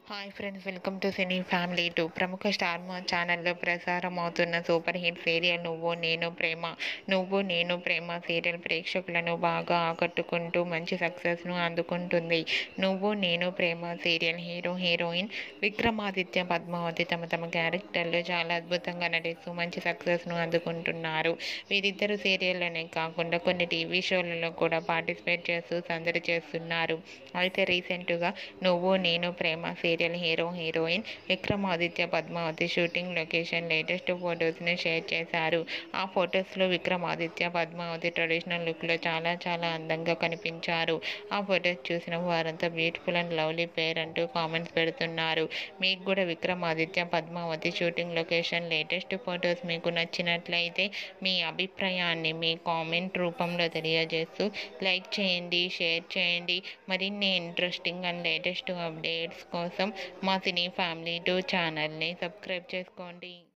hi friends welcome to cine family two ప్రముఖ star Maa ఛానల్లో ప్రసారం అవుతున్న సూపర్ హిట్ సీరియల్ నువ్వు నేను ప్రేమ నువ్వు నేను ప్రేమ సీరియల్ ప్రేక్షకులను బాగా ఆకట్టుకుంటూ మంచి సక్సెస్ను అందుకుంటుంది Nuvvu Nenu Prema serial hero heroine Vikramaditya Padmavathi తమ తమ క్యారెక్టర్లు చాలా అద్భుతంగా నటిస్తూ మంచి సక్సెస్ను అందుకుంటున్నారు వీరిద్దరు సీరియల్లోనే కాకుండా కొన్ని టీవీ షోలలో కూడా పార్టిసిపేట్ చేస్తూ సందడి చేస్తున్నారు అయితే రీసెంట్గా Nuvvu Nenu Prema serial hero heroine Vikramaditya Padmavathi shooting location latest ఫొటోస్ని షేర్ చేశారు ఆ ఫొటోస్లో విక్రమాదిత్య పద్మావతి ట్రెడిషనల్ లుక్లో చాలా చాలా అందంగా కనిపించారు ఆ ఫొటోస్ చూసిన వారంతా బ్యూటిఫుల్ అండ్ లవ్లీ పేర్ అంటూ కామెంట్స్ పెడుతున్నారు మీకు కూడా Vikramaditya Padmavathi shooting location latest photos మీకు నచ్చినట్లయితే మీ అభిప్రాయాన్ని మీ కామెంట్ రూపంలో తెలియజేస్తూ లైక్ చేయండి షేర్ చేయండి మరిన్ని ఇంట్రెస్టింగ్ అండ్ లేటెస్ట్ అప్డేట్స్ కోసం మా సినీ ఫ్యామిలీ టూ ఛానల్ని సబ్స్క్రైబ్ చేసుకోండి